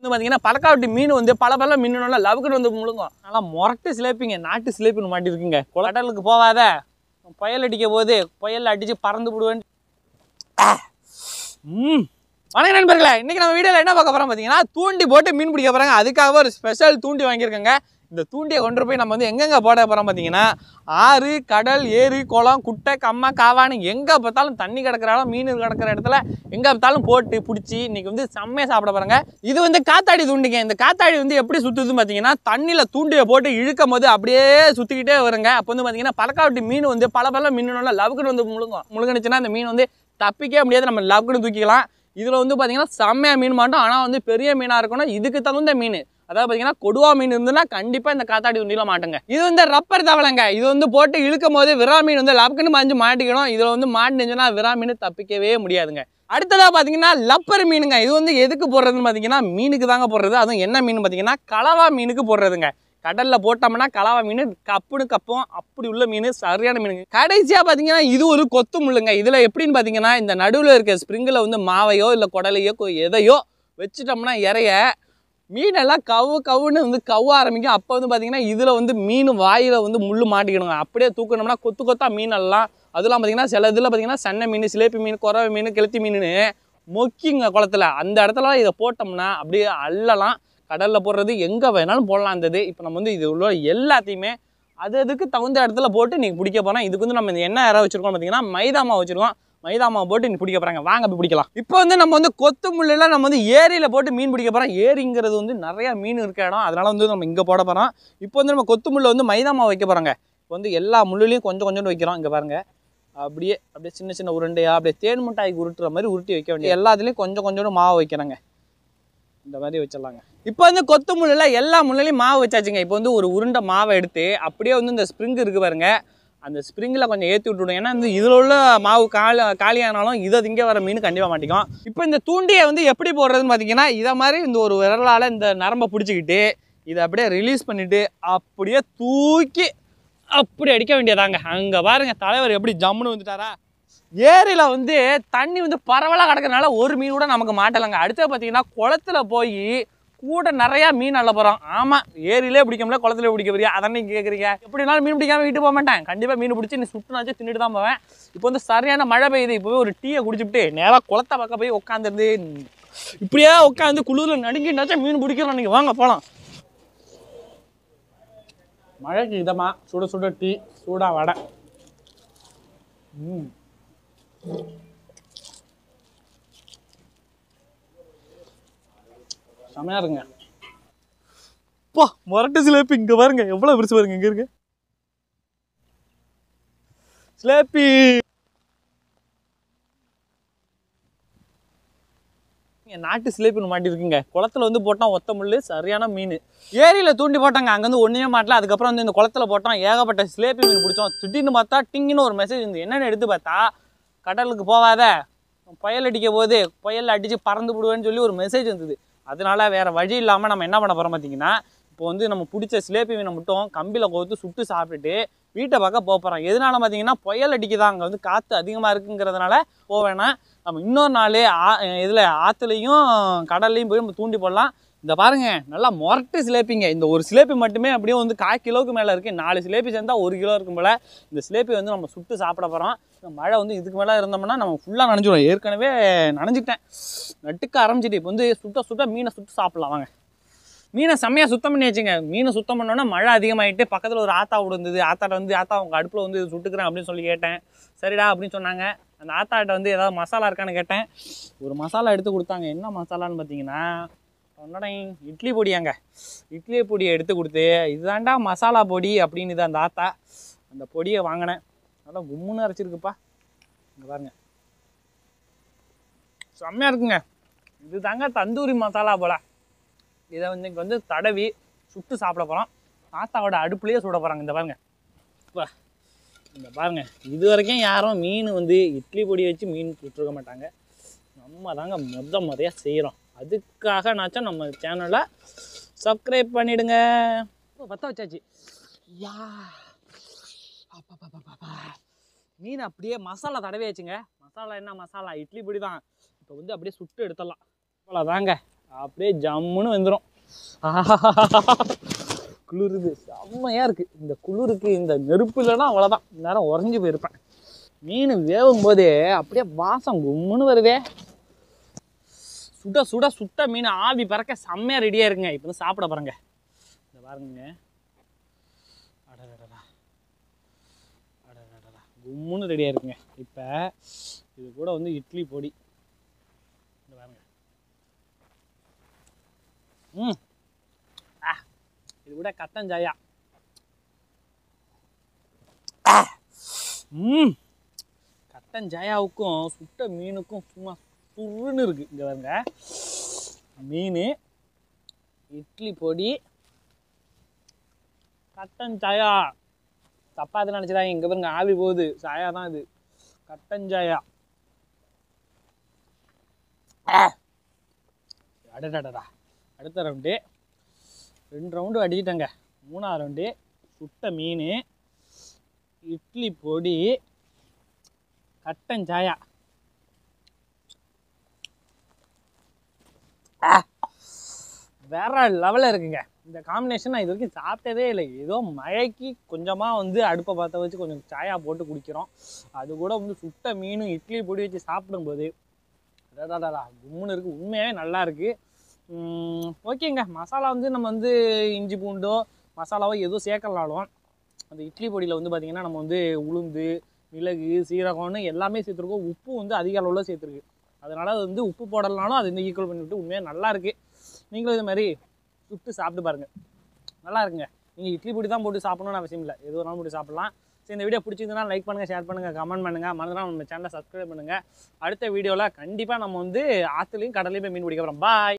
வந்து பார்த்தீங்கன்னா பழக்காவட்டி மீன் வந்து பல பல மீனுனால லவுக்குன்னு வந்து முழுங்கும் நல்லா முரட்டு சிலேப்பிங்க நாட்டு சிலேப்பின்னு மாட்டிருக்குங்க கடலுக்கு போகாத புயல் அடிக்க போது புயல் அடிச்சு பறந்து விடுவேன் ம் வணக்கம் நண்பர்களே இன்னைக்கு நம்ம வீடியோவில் என்ன பார்க்க போறோம் பார்த்தீங்கன்னா தூண்டி போட்டு மீன் பிடிக்க போறாங்க அதுக்காக ஒரு ஸ்பெஷல் தூண்டி வாங்கியிருக்கேங்க இந்த தூண்டியை கொண்டு போய் நம்ம வந்து எங்கெங்க போட போறோம் பார்த்தீங்கன்னா ஆறு கடல் ஏரி குளம் குட்டை கம்மா காவான்னு எங்கே பார்த்தாலும் தண்ணி கிடக்கிற இடம் மீன் கிடக்கிற இடத்துல எங்கே பார்த்தாலும் போட்டு பிடிச்சி இன்னைக்கு வந்து செம்மையாக சாப்பிட போறாங்க இது வந்து காத்தாடி தூண்டிங்க இந்த காத்தாடி வந்து எப்படி சுற்றுதுன்னு பார்த்தீங்கன்னா தண்ணியில் தூண்டியை போட்டு இழுக்கும் போது அப்படியே சுற்றிக்கிட்டே வருங்க அப்போ வந்து பார்த்தீங்கன்னா பழக்காவட்டி மீன் வந்து பல பல மீனுனால லவுக்குன்னு வந்து முழுங்கும் முழுங்குனுச்சுன்னா அந்த மீன் வந்து தப்பிக்கவே முடியாது நம்ம லவுக்குன்னு தூக்கிக்கலாம் இதில் வந்து பார்த்தீங்கன்னா செம்மையாக மீன் மாட்டோம் ஆனால் வந்து பெரிய மீனாக இருக்கணும் இதுக்கு தகுந்த மீன் அதாவது பார்த்தீங்கன்னா கொடுவா மீன் இருந்துன்னா கண்டிப்பாக இந்த காத்தாடி துண்டியில் மாட்டுங்க இது வந்து ரப்பர் தவளைங்க இது வந்து போட்டு இழுக்கும் போது விரா மீன் வந்து லப்புக்குன்னு மஞ்சு மாட்டிக்கணும் இதில் வந்து மாட்டினுச்சுன்னா விரா மீன் தப்பிக்கவே முடியாதுங்க அடுத்ததாக பார்த்தீங்கன்னா லப்பர் மீனுங்க இது வந்து எதுக்கு போடுறதுன்னு பார்த்தீங்கன்னா மீனுக்கு தாங்க போடுறது அதுவும் என்ன மீன் பார்த்தீங்கன்னா கலவா மீனுக்கு போடுறதுங்க கடலில் போட்டோம்னா கலவா மீன் கப்புன்னு கப்போம் அப்படி உள்ள மீன் சரியான மீனுங்க கடைசியாக பார்த்தீங்கன்னா இது ஒரு கொத்து முள்ளுங்க இதில் எப்படின்னு பார்த்தீங்கன்னா இந்த நடுவில் இருக்க ஸ்ப்ரிங்கில் வந்து மாவையோ இல்லை குடலையோ கொ- எதையோ வச்சுட்டோம்னா இறைய மீனெல்லாம் கவு கவுன்னு வந்து கவ்வ ஆரம்பிக்கும் அப்போ வந்து பார்த்தீங்கன்னா இதில் வந்து மீன் வாயில் வந்து முள் மாட்டிக்கணுங்க அப்படியே தூக்கணும்னா கொத்து கொத்தா மீனெல்லாம் அதெல்லாம் பார்த்தீங்கன்னா சில இதில் பார்த்தீங்கன்னா சன்ன மீன் சிலேப்பி மீன் குறவை மீன் கெளுத்தி மீனுன்னு மொக்கிங்க குளத்துல அந்த இடத்துல இதை போட்டோம்னா அப்படியே அள்ளலாம் கடலில் போடுறது எங்கே வேணாலும் போடலாம் அந்த இது இப்போ நம்ம வந்து இது உள்ள எல்லாத்தையுமே அது அதுக்கு தகுந்த இடத்துல போட்டு நீங்கள் பிடிக்க போகிறோம் இதுக்கு வந்து நம்ம இந்த என்ன இறை வச்சிருக்கோம் பார்த்தீங்கன்னா மைதா மாவு வச்சிருக்கோம் மைதா மாவு போட்டு நீ பிடிக்க போகிறாங்க வாங்க போய் பிடிக்கலாம் இப்போ வந்து நம்ம வந்து கொத்து முள்ளில் நம்ம வந்து ஏரியில் போட்டு மீன் பிடிக்க போகிறோம் ஏரிங்கிறது வந்து நிறைய மீன் இருக்க இடம் அதனால வந்து நம்ம இங்கே போட போகிறோம் இப்போ வந்து நம்ம கொத்து முள்ளில் வந்து மைதா மாவு வைக்க போகிறாங்க இப்போ வந்து எல்லா முள்ளுலையும் கொஞ்சம் கொஞ்சம் வைக்கிறோம் இங்கே பாருங்க அப்படியே அப்படியே சின்ன சின்ன உருண்டையா அப்படியே தேன் மிட்டாய்க்கு உருட்டுற மாதிரி உருட்டி வைக்க வேண்டிய எல்லாத்துலேயும் கொஞ்சம் கொஞ்சோண்டு மாவு வைக்கிறாங்க இந்த மாதிரி வச்சிடலாங்க இப்போ வந்து கொத்து முள்ளில் எல்லா முள்ளையும் மாவு வச்சாச்சுங்க இப்போ வந்து ஒரு உருண்டை மாவை எடுத்து அப்படியே வந்து இந்த ஸ்ப்ரிங் இருக்கு பாருங்க அந்த ஸ்ப்ரிங்கில் கொஞ்சம் ஏற்றி விட்டுடும் ஏன்னா இந்த இதில் உள்ள மாவு காலி காலியானாலும் இதை திங்க வர மீன் கண்டிப்பாக மாட்டிக்கும் இப்போ இந்த தூண்டியை வந்து எப்படி போடுறதுன்னு பார்த்தீங்கன்னா இதை மாதிரி இந்த ஒரு விரலால் இந்த நரம்பை பிடிச்சிக்கிட்டு இதை அப்படியே ரிலீஸ் பண்ணிவிட்டு அப்படியே தூக்கி அப்படி அடிக்க வேண்டியதாங்க அங்கே பாருங்க தலைவர் எப்படி ஜம்முன்னு வந்துட்டாரா ஏரியில் வந்து தண்ணி வந்து பரவலாக கிடக்கறனால ஒரு மீன் கூட நமக்கு மாட்டலைங்க அடுத்தது பார்த்தீங்கன்னா குளத்துல போய் கூட நிறையா மீன் அள்ள போகிறோம் ஆமாம் ஏரியிலே பிடிக்க முடியல குளத்துல பிடிக்க முடியாது அதான் நீங்கள் கேட்குறீங்க எப்படினாலும் மீன் பிடிக்காம வீட்டு போக மாட்டேன் கண்டிப்பாக மீன் பிடிச்சி நீ சுட்டுனாச்சும் தின்னுட்டு தான் போவேன் இப்போ வந்து சரியான மழை பெய்யுது இப்போவே ஒரு டீயை குடிச்சுட்டு நேராக குளத்தை பக்கம் போய் உட்காந்துருந்து இப்படியே உட்காந்து குளிரில் நடுங்கிட்டாச்சும் மீன் பிடிக்கிறோம் நீங்கள் வாங்க போகலாம் மழைக்கு இதமா சுட சுட டீ சூடா வடை ம் செமையா இருங்க பா மொரட்டு சிலேபி இங்க பாருங்க எவ்வளவு பெருசு பாருங்க இங்க இருக்கு சிலேபி இங்க நாட்டு சிலேபின்னு மாட்டிருக்குங்க குளத்துல வந்து போட்டோம் ஒத்த முள்ளு சரியான மீன் ஏரியில தூண்டி போட்டாங்க அங்க வந்து ஒண்ணுமே மாட்டல அதுக்கப்புறம் வந்து இந்த குளத்துல போட்டோம் ஏகப்பட்ட சிலேபி மீன் பிடிச்சோம் திடீர்னு பார்த்தா டிங்குன்னு ஒரு மெசேஜ் இருந்து என்னன்னு எடுத்து பார்த்தா கடலுக்கு போகாத புயல் அடிக்க போது புயல் அடிச்சு பறந்து விடுவேன்னு சொல்லி ஒரு மெசேஜ் இருந்தது அதனால வேற வழி இல்லாம நம்ம என்ன பண்ண போறோம் பார்த்தீங்கன்னா இப்போ வந்து நம்ம பிடிச்ச சிலேபி மீனை மட்டும் கம்பியில கோர்த்து சுட்டு சாப்பிட்டுட்டு வீட்டை பார்க்க போக போகிறோம் எதனால பார்த்தீங்கன்னா புயல் அடிக்குதா அங்கே வந்து காற்று அதிகமாக இருக்குங்கிறதுனால போவேனா நம்ம இன்னொரு நாள் ஆ இதில் ஆற்றுலையும் கடல்லையும் போய் நம்ம தூண்டி போடலாம் இந்த பாருங்க நல்லா முரட்டு சிலேப்பிங்க இந்த ஒரு சிலேப்பி மட்டுமே அப்படியே வந்து கால் கிலோவுக்கு மேலே இருக்குது நாலு சிலேப்பி சேர்ந்தா ஒரு கிலோ இருக்கும் போல இந்த சிலேப்பி வந்து நம்ம சுட்டு சாப்பிட போகிறோம் மழை வந்து இதுக்கு மேலே இருந்தோம்னா நம்ம ஃபுல்லாக நனைஞ்சிடும் ஏற்கனவே நனைஞ்சிட்டேன் நட்டுக்க ஆரம்பிச்சிட்டு இப்போ வந்து சுட்ட சுட்ட மீனை சுட்டு சாப்பிடலாம் வாங்க மீனை செம்மையாக சுத்தம் பண்ணி வச்சுங்க மீனை சுத்தம் பண்ணோன்னா மழை அதிகமாயிட்டு பக்கத்தில் ஒரு ஆத்தா விடுந்தது ஆத்தாட்ட வந்து ஆத்தா உங்கள் அடுப்பில் வந்து இது சுட்டுக்கிறேன் அப்படின்னு சொல்லி கேட்டேன் சரிடா அப்படின்னு சொன்னாங்க அந்த ஆத்தாட்ட வந்து ஏதாவது மசாலா இருக்கான்னு கேட்டேன் ஒரு மசாலா எடுத்து கொடுத்தாங்க என்ன மசாலான்னு பார்த்தீங்கன்னா உன்னோட இட்லி பொடியாங்க இட்லி பொடியை எடுத்து கொடுத்து இதுதான்டா மசாலா பொடி அப்படின்னு இது அந்த ஆத்தா அந்த பொடியை வாங்கினேன் நல்லா கும்முன்னு அரைச்சிருக்குப்பா இங்கே பாருங்க செம்மையாக இருக்குங்க இது தாங்க தந்தூரி மசாலா போல இதை வந்து இங்கே வந்து தடவி சுட்டு சாப்பிட போகிறோம் ஆத்தாவோட அடுப்புலேயே சுட போகிறாங்க இந்த பாருங்க இப்போ இந்த பாருங்க இது வரைக்கும் யாரும் மீன் வந்து இட்லி பொடி வச்சு மீன் சுட்டுருக்க மாட்டாங்க நம்ம தாங்க மொத முறையாக செய்கிறோம் அதுக்காக நாச்சும் நம்ம சேனலை சப்ஸ்கிரைப் பண்ணிடுங்க இப்போ பற்ற வச்சாச்சு யா அப்பப்பப்பப்பா. மீன் அப்படியே மசாலா தடவி வச்சுங்க மசாலா என்ன மசாலா இட்லி பொடி தான் இப்போ வந்து அப்படியே சுட்டு எடுத்துடலாம் அவ்வளோதாங்க அப்படியே ஜம்முன்னு வந்துடும் குளிருது செம்மையாக இருக்குது இந்த குளிருக்கு இந்த நெருப்பு இல்லைன்னா அவ்வளோதான் நேரம் உறைஞ்சி போயிருப்பேன் மீன் வேகும் போதே அப்படியே வாசம் கும்முன்னு வருதே சுட சுட சுட்ட மீன் ஆவி பறக்க செம்மையாக ரெடியாக இருக்குங்க இப்போ வந்து சாப்பிட பாருங்க இந்த பாருங்க அடடடடா அடடடடா கும்முன்னு ரெடியாக இருக்குங்க இப்போ இது கூட வந்து இட்லி பொடி இந்த பாருங்க ம் ஆ இது கூட கட்டன் சாயா ஆ. ம் கட்டன் ஜாயாவுக்கும் சுட்ட மீனுக்கும் சும்மா சுருன்னு இருக்கு இங்கே பாருங்க மீன் இட்லி பொடி கட்டன் சாயா தப்பாக நினச்சிடாங்க இங்கே பாருங்க ஆவி போகுது சாயா தான் இது கட்டன் சாயா ஆ. அடடடடா அடுத்த ரவுண்டு ரெண்டு ரவுண்டு அடிச்சிட்டேங்க மூணாவது ரவுண்டு சுட்ட மீன் இட்லி பொடி கட்டன் சாயா ஆ, வேற லெவலில் இருக்குங்க இந்த காம்பினேஷன் நான் இது வரைக்கும் சாப்பிட்டதே இல்லை ஏதோ மழைக்கு கொஞ்சமாக வந்து அடுப்பை பற்ற வச்சு கொஞ்சம் சாயா போட்டு குடிக்கிறோம் அது கூட வந்து சுட்ட மீனும் இட்லி பொடி வச்சு சாப்பிடும்போது அடடடடா கும்முன்னு இருக்குது உண்மையாகவே நல்லா இருக்குது ஓகேங்க மசாலா வந்து நம்ம வந்து இஞ்சி பூண்டோ மசாலாவோ எதுவும் சேர்க்கலாலும் அந்த இட்லி பொடியில் வந்து பார்த்திங்கன்னா நம்ம வந்து உளுந்து மிளகு சீரகம்னு எல்லாமே சேர்த்துருக்கோம் உப்பு வந்து அதிக அளவில் சேர்த்துருக்கு அதனால் அது வந்து உப்பு போடலனாலும் அது வந்து ஈக்குவல் பண்ணிவிட்டு உண்மையாக நல்லா இருக்குது நீங்களும் இது மாதிரி சுட்டு சாப்பிட்டு பாருங்கள் நல்லா இருக்குங்க நீங்கள் இட்லி பொடி தான் போட்டு சாப்பிடணும்னு அவசியம் இல்லை எது வேணாலும் போட்டு சாப்பிடலாம் சரி இந்த வீடியோ பிடிச்சிருந்தனா லைக் பண்ணுங்கள் ஷேர் பண்ணுங்கள் கமெண்ட் பண்ணுங்கள் மறந்துடாம நம்ம சேனலை சப்ஸ்கிரைப் பண்ணுங்கள் அடுத்த வீடியோவில் கண்டிப்பாக நம்ம வந்து ஆற்றுலையும் கடலையும் போய் மீன் பிடிக்க போகிறோம் பாய்